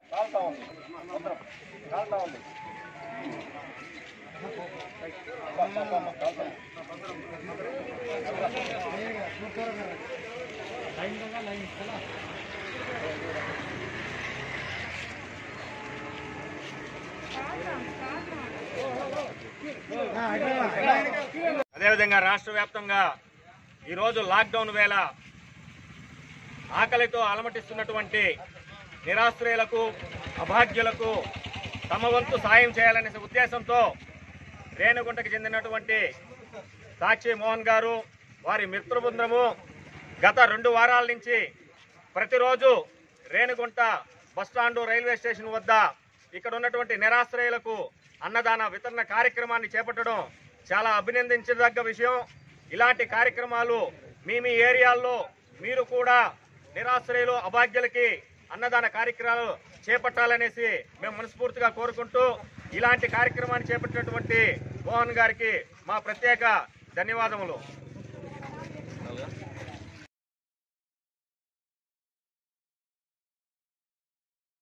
కాలుతా ఉంది ఉత్తరం కాలుతా ఉంది అబ్బా, అబ్బా, అబ్బా, అబ్బా, కాలుతా ఉంది. అదేవిధంగా రాష్ట్ర వ్యాప్తంగా ఈరోజు లాక్డౌన్ వేళ ఆకలితో అలమటిస్తున్నటువంటి నిరాశ్రయులకు అభాగ్యులకు తమ వంతు సాయం చేయాలనే ఉద్దేశంతో రేణుగుంటకు చెందినటువంటి సాక్షి మోహన్ గారు వారి మిత్ర బృందము గత రెండు వారాల నుంచి ప్రతిరోజు రేణుగుంట బస్టాండు రైల్వే స్టేషన్ వద్ద ఇక్కడ ఉన్నటువంటి నిరాశ్రయులకు అన్నదాన వితరణ కార్యక్రమాన్ని చేపట్టడం చాలా అభినందించదగ్గ విషయం ఇలాంటి కార్యక్రమాలు మీ మీ ఏరియాల్లో మీరు కూడా నిరాశ్రయులు అభాగ్యులకి అన్నదాన కార్యక్రమాలు చేపట్టాలనేసి మేము మనస్ఫూర్తిగా కోరుకుంటూ ఇలాంటి కార్యక్రమాన్ని చేపట్టినటువంటి మోహన్ గారికి మా ప్రత్యేక ధన్యవాదములు